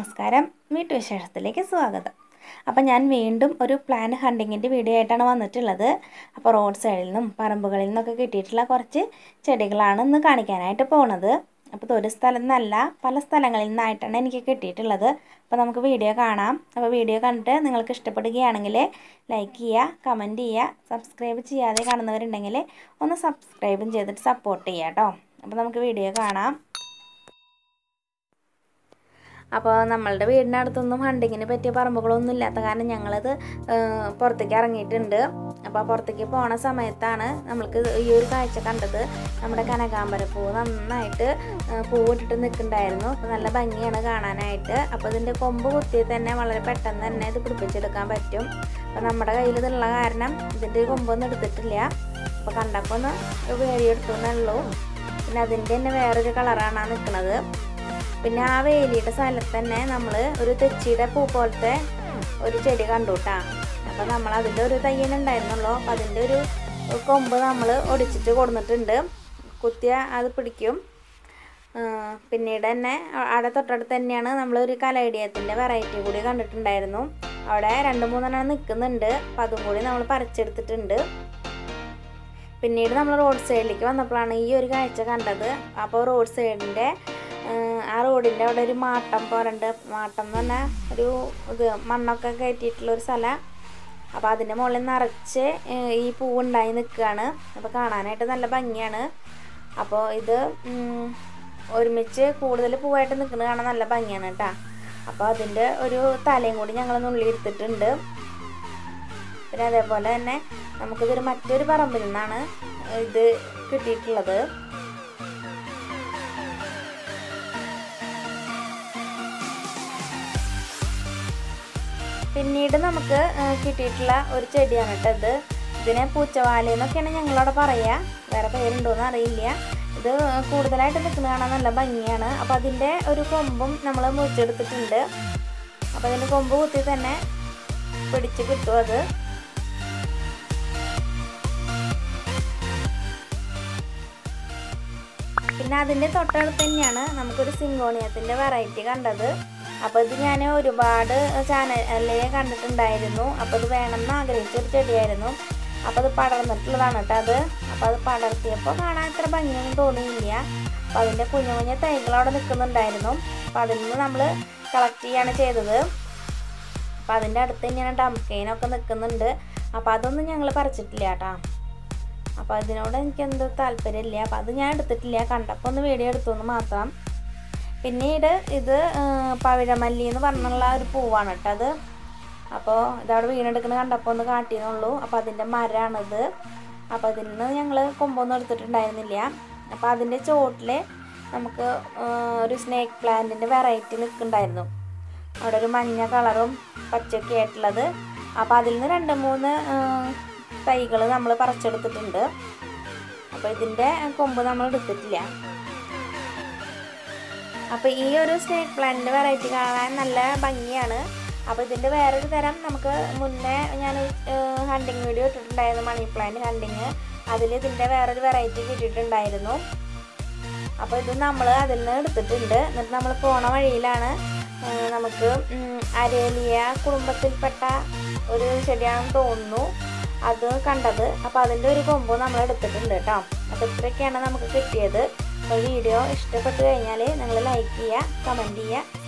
നമസ്കാരം വീട്ടുവിശേഷത്തിലേക്ക് സ്വാഗതം അപ്പോൾ ഞാൻ വീണ്ടും ഒരു പ്ലാൻ ഹണ്ടിങ്ങിൻ്റെ വീഡിയോ ആയിട്ടാണ് വന്നിട്ടുള്ളത് അപ്പോൾ റോഡ് സൈഡിൽ നിന്നും പറമ്പുകളിൽ നിന്നൊക്കെ കിട്ടിയിട്ടുള്ള കുറച്ച് ചെടികളാണ് ഇന്ന് കാണിക്കാനായിട്ട് പോണത് അപ്പോൾ ഇത് ഒരു സ്ഥലം നിന്നല്ല പല സ്ഥലങ്ങളിൽ നിന്നായിട്ടാണ് എനിക്ക് കിട്ടിയിട്ടുള്ളത് അപ്പോൾ നമുക്ക് വീഡിയോ കാണാം അപ്പോൾ വീഡിയോ കണ്ടിട്ട് നിങ്ങൾക്ക് ഇഷ്ടപ്പെടുകയാണെങ്കിൽ ലൈക്ക് ചെയ്യുക കമൻറ്റ് ചെയ്യുക സബ്സ്ക്രൈബ് ചെയ്യാതെ കാണുന്നവരുണ്ടെങ്കിൽ ഒന്ന് സബ്സ്ക്രൈബും ചെയ്തിട്ട് സപ്പോർട്ട് ചെയ്യുക കേട്ടോ അപ്പോൾ നമുക്ക് വീഡിയോ കാണാം അപ്പോൾ നമ്മളുടെ വീടിനടുത്തൊന്നും ഹണ്ടിങ്ങിന് പറ്റിയ പറമ്പുകളൊന്നും ഇല്ലാത്ത കാരണം ഞങ്ങളത് പുറത്തേക്ക് ഇറങ്ങിയിട്ടുണ്ട് അപ്പോൾ പുറത്തേക്ക് പോണ സമയത്താണ് നമ്മൾക്ക് ഈ ഒരു കാഴ്ച കണ്ടത് നമ്മുടെ കനകാമ്പരപ്പൂ നന്നായിട്ട് പൂവിട്ടിട്ട് നിൽക്കുന്നുണ്ടായിരുന്നു അപ്പോൾ നല്ല ഭംഗിയാണ് കാണാനായിട്ട് അപ്പോൾ ഇതിൻ്റെ കൊമ്പ് കുത്തി തന്നെ വളരെ പെട്ടെന്ന് തന്നെ ഇത് പിടിപ്പിച്ചെടുക്കാൻ പറ്റും അപ്പോൾ നമ്മുടെ കയ്യിൽ ഇതുള്ള കാരണം ഇതിൻ്റെ കൊമ്പൊന്നും എടുത്തിട്ടില്ല അപ്പോൾ കണ്ടപ്പോൾ ഒന്ന് വേലിയെടുത്തു എന്നുള്ളൂ പിന്നെ അതിൻ്റെ തന്നെ വേറൊരു കളറാണ് ആ നിൽക്കുന്നത് പിന്നെ ആ വേലിയുടെ സ്ഥലത്ത് തന്നെ നമ്മൾ ഒരു തെച്ചിയുടെ പൂ പോലത്തെ ഒരു ചെടി കണ്ടു കേട്ടാ അപ്പം നമ്മൾ അതിൻ്റെ ഒരു തയ്യനുണ്ടായിരുന്നുള്ളൂ അപ്പം അതിൻ്റെ ഒരു കൊമ്പ് നമ്മൾ ഒടിച്ചിട്ട് കൊടുത്തിട്ടുണ്ട് കുത്തിയ അത് പിടിക്കും പിന്നീട് തന്നെ അവിടെ തൊട്ടടുത്ത് തന്നെയാണ് നമ്മൾ ഒരു കലയിടിയത്തിൻ്റെ വെറൈറ്റി കൂടി കണ്ടിട്ടുണ്ടായിരുന്നു അവിടെ രണ്ട് മൂന്നെണ്ണം നിൽക്കുന്നുണ്ട് അപ്പം അതും കൂടി നമ്മൾ പറിച്ചെടുത്തിട്ടുണ്ട് പിന്നീട് നമ്മൾ റോഡ് സൈഡിലേക്ക് വന്നപ്പോഴാണ് ഈ ഒരു കാഴ്ച കണ്ടത് അപ്പോൾ റോഡ് സൈഡിൻ്റെ ആ റോഡിൻ്റെ അവിടെ ഒരു മാട്ടം പോലുണ്ട് മാട്ടം എന്ന് പറഞ്ഞാൽ ഒരു ഇത് മണ്ണൊക്കെ കയറ്റിയിട്ടുള്ള ഒരു സ്ഥലം അപ്പോൾ അതിൻ്റെ മുകളിൽ നിറച്ച് ഈ പൂവുണ്ടായി നിൽക്കുകയാണ് അപ്പോൾ കാണാനായിട്ട് നല്ല ഭംഗിയാണ് അപ്പോൾ ഇത് ഒരുമിച്ച് കൂടുതൽ പൂവായിട്ട് നിൽക്കുന്നത് കാണാൻ നല്ല ഭംഗിയാണ് കേട്ടോ അപ്പോൾ അതിൻ്റെ ഒരു തലയും കൂടി ഞങ്ങൾ നുള്ളി എടുത്തിട്ടുണ്ട് പിന്നെ അതേപോലെ തന്നെ നമുക്കിതൊരു മറ്റൊരു പറമ്പിൽ നിന്നാണ് ഇത് കിട്ടിയിട്ടുള്ളത് പിന്നീട് നമുക്ക് കിട്ടിയിട്ടുള്ള ഒരു ചെടിയാണ് കേട്ടോ ഇത് ഇതിനെ പൂച്ചവാലി എന്നൊക്കെയാണ് ഞങ്ങളവിടെ പറയുക വേറെ പേരുണ്ടോയെന്ന് അറിയില്ല ഇത് കൂടുതലായിട്ട് നിൽക്കുന്നത് കാണാൻ നല്ല ഭംഗിയാണ് അപ്പോൾ അതിൻ്റെ ഒരു കൊമ്പും നമ്മൾ മുറിച്ചെടുത്തിട്ടുണ്ട് അപ്പോൾ അതിൻ്റെ കൊമ്പ് കുത്തി തന്നെ പിടിച്ച് കിട്ടും അത് പിന്നെ അതിൻ്റെ തൊട്ടടുത്ത് തന്നെയാണ് നമുക്കൊരു സിങ്കോണിയത്തിൻ്റെ വെറൈറ്റി കണ്ടത് അപ്പോൾ ഇത് ഞാൻ ഒരുപാട് ചാനലിൽ കണ്ടിട്ടുണ്ടായിരുന്നു അപ്പോൾ ഇത് വേണമെന്ന് ആഗ്രഹിച്ചൊരു ചെടിയായിരുന്നു അപ്പോൾ അത് പടർന്നിട്ടുള്ളതാണ് കേട്ടോ അത് അപ്പോൾ അത് പടർത്തിയപ്പോൾ കാണാൻ അത്ര ഭംഗിയൊന്നും തോന്നിയില്ല അപ്പോൾ അതിൻ്റെ കുഞ്ഞു കുഞ്ഞു തൈകൾ അവിടെ നിൽക്കുന്നുണ്ടായിരുന്നു അപ്പോൾ അതിൽ നിന്ന് നമ്മൾ കളക്ട് ചെയ്യാണ് ചെയ്തത് അപ്പോൾ അതിൻ്റെ അടുത്ത് തന്നെയാണ് ഡംകെയിനൊക്കെ നിൽക്കുന്നുണ്ട് അപ്പോൾ അതൊന്നും ഞങ്ങൾ പറിച്ചിട്ടില്ല കേട്ടോ അപ്പോൾ അതിനോട് എനിക്ക് എന്തോ താല്പര്യമില്ല അപ്പോൾ അത് ഞാൻ എടുത്തിട്ടില്ല കണ്ടപ്പോൾ ഒന്ന് വീഡിയോ എടുത്തു എന്ന് മാത്രം പിന്നീട് ഇത് പവിഴമല്ലി എന്ന് പറഞ്ഞുള്ള ഒരു പൂവാണ് കേട്ടോ അത് അപ്പോൾ ഇതവിടെ വീണെടുക്കുന്നത് കണ്ടപ്പോൾ ഒന്ന് കാട്ടിയെന്നുള്ളൂ അപ്പോൾ അതിൻ്റെ മരമാണിത് അപ്പോൾ അതിൽ നിന്ന് ഞങ്ങൾ കൊമ്പൊന്നും എടുത്തിട്ടുണ്ടായിരുന്നില്ല അപ്പോൾ അതിൻ്റെ ചോട്ടിൽ നമുക്ക് ഒരു സ്നേക്ക് പ്ലാന്റിൻ്റെ വെറൈറ്റി നിൽക്കുന്നുണ്ടായിരുന്നു അവിടെ ഒരു മഞ്ഞ കളറും പച്ചയൊക്കെ ആയിട്ടുള്ളത് അപ്പോൾ അതിൽ നിന്ന് രണ്ട് മൂന്ന് തൈകൾ നമ്മൾ പറിച്ചെടുത്തിട്ടുണ്ട് അപ്പോൾ ഇതിൻ്റെ കൊമ്പ് നമ്മൾ എടുത്തിട്ടില്ല അപ്പോൾ ഈ ഒരു സ്നേക്ക് പ്ലാന്റിൻ്റെ വെറൈറ്റി കാണാൻ നല്ല ഭംഗിയാണ് അപ്പോൾ ഇതിൻ്റെ വേറൊരു തരം നമുക്ക് മുന്നേ ഞാൻ ഹണ്ടിങ് വീഡിയോ ഇട്ടിട്ടുണ്ടായിരുന്നു മണി പ്ലാന്റ് ഹണ്ടിങ് അതിൽ ഇതിൻ്റെ വേറൊരു വെറൈറ്റി കിട്ടിയിട്ടുണ്ടായിരുന്നു അപ്പോൾ ഇത് നമ്മൾ അതിൽ നിന്ന് എടുത്തിട്ടുണ്ട് എന്നിട്ട് നമ്മൾ പോണ വഴിയിലാണ് നമുക്ക് അരേലിയ കുടുംബത്തിൽപ്പെട്ട ഒരു ചെടിയാണെന്ന് തോന്നുന്നു അത് കണ്ടത് അപ്പോൾ അതിൻ്റെ ഒരു കൊമ്പ് നമ്മൾ എടുത്തിട്ടുണ്ട് കേട്ടോ അപ്പോൾ ഇത്രയൊക്കെയാണ് നമുക്ക് കിട്ടിയത് അപ്പോൾ വീഡിയോ ഇഷ്ടപ്പെട്ട് കഴിഞ്ഞാൽ നിങ്ങൾ ലൈക്ക് ചെയ്യുക കമൻറ്റ് ചെയ്യുക